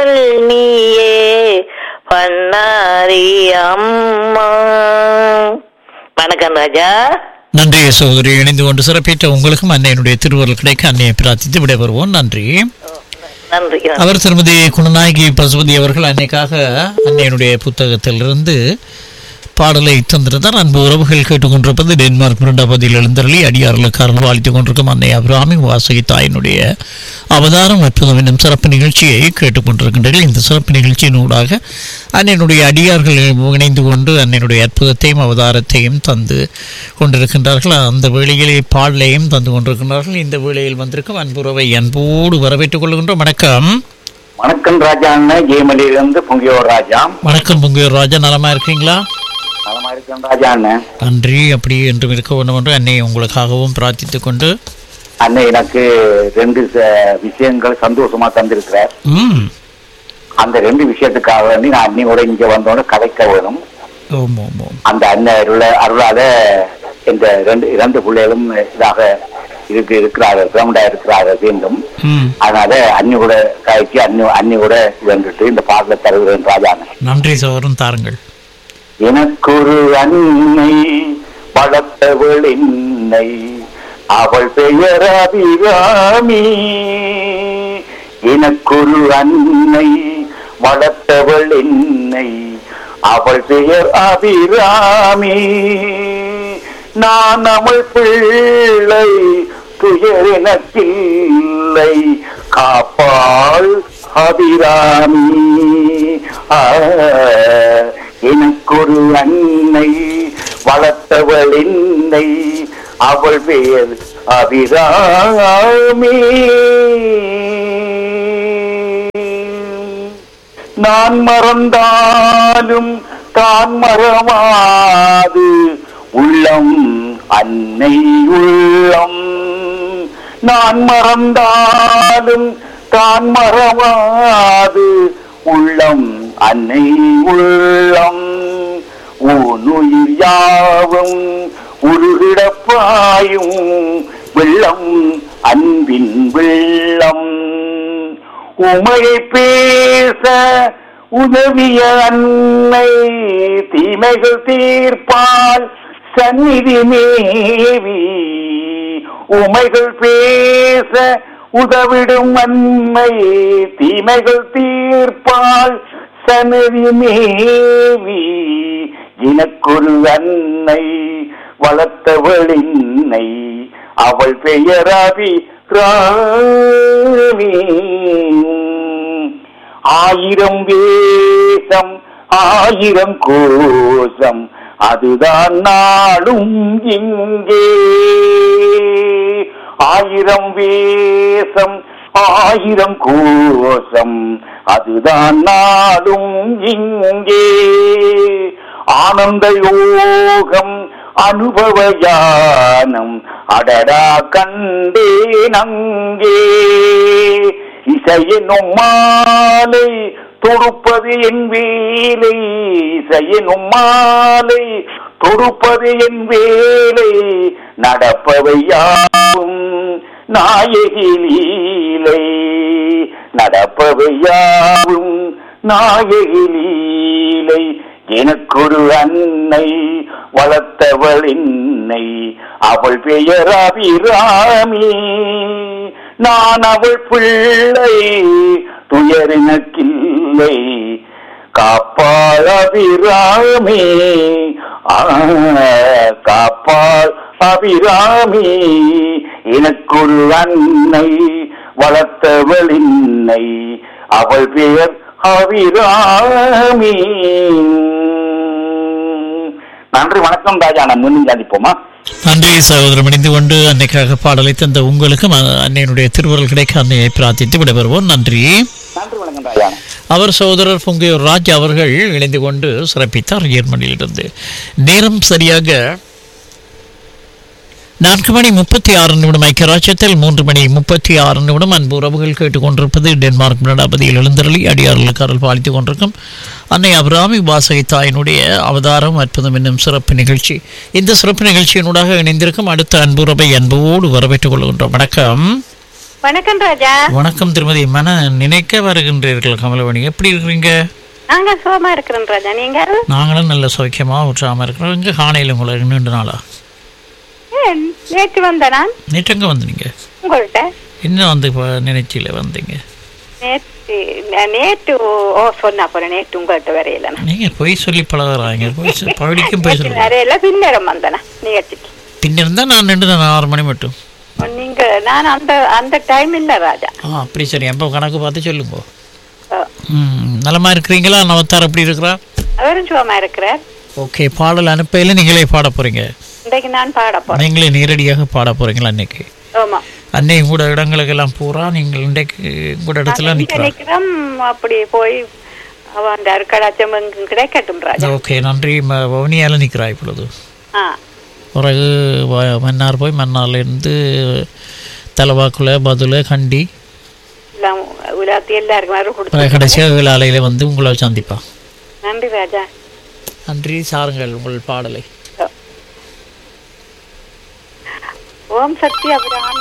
முதல் நீயே பண்ணாரி அம்மா வணக்கம் ராஜா நன்றி சகோதரி இணைந்து கொண்டு சிறப்பித்த உங்களுக்கும் அன்னையினுடைய திருவருள் கிடைக்க அன்னையை பிரார்த்தித்து விடைபெறுவோம் நன்றி நன்றி அவர் திருமதி குணநாயகி பசுபதி அவர்கள் அன்னைக்காக அன்னையினுடைய புத்தகத்திலிருந்து பாடலை தந்திருந்தார் அன்பு உறவுகள் கேட்டுக்கொண்டிருப்பது டென்மார்க் மிருண்டாபதியில் எழுந்தருளி அடியார்களுக்காரர்கள் வாழ்த்துக் கொண்டிருக்கும் அன்னை அபிராமி வாசகி தாயினுடைய அவதாரம் அற்புதம் என்னும் சிறப்பு நிகழ்ச்சியை கேட்டுக்கொண்டிருக்கின்றீர்கள் இந்த சிறப்பு நிகழ்ச்சியின் ஊடாக அன்னையினுடைய அடியார்கள் இணைந்து கொண்டு அன்னையினுடைய அற்புதத்தையும் அவதாரத்தையும் தந்து கொண்டிருக்கின்றார்கள் அந்த வேளையிலே பாடலையும் தந்து கொண்டிருக்கின்றார்கள் இந்த வேளையில் வந்திருக்கும் அன்புறவை அன்போடு வரவேற்றுக் கொள்கின்றோம் வணக்கம் வணக்கம் ராஜா அண்ணன் ஜெயமலியிலிருந்து பொங்கியோர் ராஜா வணக்கம் பொங்கியூர் ராஜா நலமா இருக்கீங்களா நலமா இருக்கேன் ராஜா அண்ணன் நன்றி அப்படி என்றும் இருக்க வேண்டும் என்று அன்னை உங்களுக்காகவும் பிரார்த்தித்துக் கொண்டு அண்ணன் எனக்கு ரெண்டு ச- விஷயங்கள் சந்தோஷமா தந்திருக்கிறார் ம் அந்த ரெண்டு விஷயத்துக்காக வேண்டி நான் அன்னையோட இங்க வந்தோட கலைக்க வேணும் ஓம் ஓம் ஓம் அந்த அண்ணன் அருள அருளால இந்த ரெண்டு இரண்டு பிள்ளைகளும் இதாக இருக்கு இருக்கிறார்கள் கிரவுண்டா இருக்கிறார்கள் வேண்டும் ம் அதனால அன்னியோட காய்ச்சி அன்னி அன்னியோட வென்றுட்டு இந்த பாடலை தருகிறேன் ராஜா அண்ணன் நன்றி சோதரன் தாருங்கள் எனக்கொரு அன்னை வளர்த்தவள் என்னை அவள் பெயர் அபிராமி எனக்கொரு அன்னை வளர்த்தவள் என்னை அவள் பெயர் அபிராமி நான் அவள் பிள்ளை துயர் எனக்கில்லை காப்பாள் அபிராமி ஆ, எனக்கொரு அன்னை வளர்த்தவள் என்னை அவள் பெயர் அபிராமி நான் மறந்தாலும் தான் மறவாது உள்ளம் அன்னை உள்ளம் நான் மறந்தாலும் தான் மறவாது உள்ளம் அன்னை உள்ளம் ஊனுயிர் யாவும் உருகிடப்பாயும் வெள்ளம் அன்பின் வெள்ளம் உமையை பேச உதவிய அன்னை தீமைகள் தீர்ப்பால் சந்நிதி மேவி உமைகள் பேச உதவிடும் அன்னை தீமைகள் தீர்ப்பால் சந்நிதி மேவி எனக்கொரு அன்னை வளர்த்தவள் என்னை அவள் பெயராவி ராணி ஆயிரம் வேஷம் ஆயிரம் கோஷம் அதுதான் நாடும் இங்கே ஆயிரம் வேஷம் ஆயிரம் கோஷம் அதுதான் நாடும் இங்கே ஆனந்த யோகம் அனுபவ யானம் அடடா கண்டேன் அங்கே இசையனும் மாலை தொடுப்பது என் வேலை இசையனும் மாலை தொடுப்பது என் வேலை நடப்பவை யாவும் நாயகி லீலை நடப்பவை யாவும் நாயகி லீலை எனக்கொரு அன்னை வளர்த்தவள் என்னை அவள் பெயர் அபிராமி நான் அவள் பிள்ளை துயரினக்கில்லை காப்பாள் அபிராமி ஆ, காப்பாள் அபிராமி எனக்கொரு அன்னை வளர்த்தவள் என்னை அவள் பெயர் அபிராமி நன்றி வணக்கம் ராஜா நான் மீண்டும் சந்திப்போமா நன்றி சகோதரம் இணைந்து கொண்டு அன்னைக்காக பாடலை தந்த உங்களுக்கும் அ- அன்னையினுடைய திருவருள் கிடைக்க அன்னையை பிரார்த்தித்து விடைபெறுவோம் நன்றி நன்றி வணக்கம் ராஜா அவர் சகோதரர் பொங்கையூர் ராஜ் அவர்கள் இணைந்து கொண்டு சிறப்பித்தார் ஜெர்மனியிலிருந்து நேரம் சரியாக நான்கு மணி முப்பத்தி ஆறு நிமிடம் ஐக்கியராஜ்யத்தில் மூன்று மணி முப்பத்தி ஆறு நிமிடம் அன்பு உறவுகள் கேட்டுக்கொண்டிருப்பது டென்மார்க் நடாபதியில் எழுந்தருளி அடியார்களுக்கு அருள் பாலித்துக் கொண்டிருக்கும் அன்னை அபிராமி வாசகி தாயினுடைய அவதாரம் அற்புதம் என்னும் சிறப்பு நிகழ்ச்சி இந்த சிறப்பு நிகழ்ச்சியினூடாக இணைந்திருக்கும் அடுத்த அன்புறவை அன்போடு வரவேற்றுக் கொள்கின்றோம் வணக்கம் வணக்கம் ராஜா வணக்கம் திருமதி மன நினைக்க வருகின்றீர்கள் கமலவணி எப்படி இருக்கிறீங்க நாங்க சுகமா இருக்கிறோம் ராஜா நீங்க நாங்களும் நல்ல சௌக்கியமாக உற்சாகமாக இருக்கிறோம் இங்கே காணையில் உங்களை நீண்ட நாளா ஏன், நேற்று வந்த நான் நேற்று எங்கே வந்தீங்க உங்கள்கிட்ட என்ன வந்து இப்போ நினைச்சில வந்தீங்க நேற்று நே- நேற்று ஓ சொன்னா போறேன் நேற்று உங்கள்கிட்ட வரையில நான். நீங்கள் பொய் சொல்லி பழகுறாங்க பொய் சொ- பகுதிக்கும் பொய் நேற்று சொல்லி வரையில பின்னரம் வந்தேன் நிகழ்ச்சிக்கு பின்னிருந்தா நான் நின்று நான் ஆறு மணி மட்டும் நீங்க நான் அந்த அந்த டைம் இல்ல ராஜா ஆ அப்படி சரி அப்போ கணக்கு பார்த்து சொல்லுங்க ஓ, ம் நலமா இருக்கிறீங்களா நவத்தார் எப்படி இருக்கிறா அவரும் சுகமா இருக்கிறார் ஓகே பாடல் அனுப்பையில் நீங்களே பாட போறீங்க இன்றைக்கு நான் பாட போறேன் நீங்களே நேரடியாக பாட போறீங்களா அன்னைக்கு ஆமா அன்னை கூட இடங்களுக்கெல்லாம் பூரா நீங்கள் இன்றைக்கு கூட இடத்துல இங்க நிற்கிறோம் நிக்கிறோம் அப்படி போய் அவன் அருக்கடாச்சம் எங்கும் கிடைக்கட்டும் ராஜா ஓகே நன்றி ம- வவுனியால நிற்கிறா இப்பொழுது ஆ பிறகு வ- மன்னார் போய் மன்னார்லேருந்து தலவாக்குல பதுல கண்டி எல்லாம் உலாத்தி எல்லாருக்கும் அருள் கொடுத்து பிறகு கடைசியாக வேலையில வந்து உங்களை சந்திப்பா நன்றி ராஜா நன்றி சாருங்கள் உங்கள் பாடலை ஓம் சக்தி அபிராமி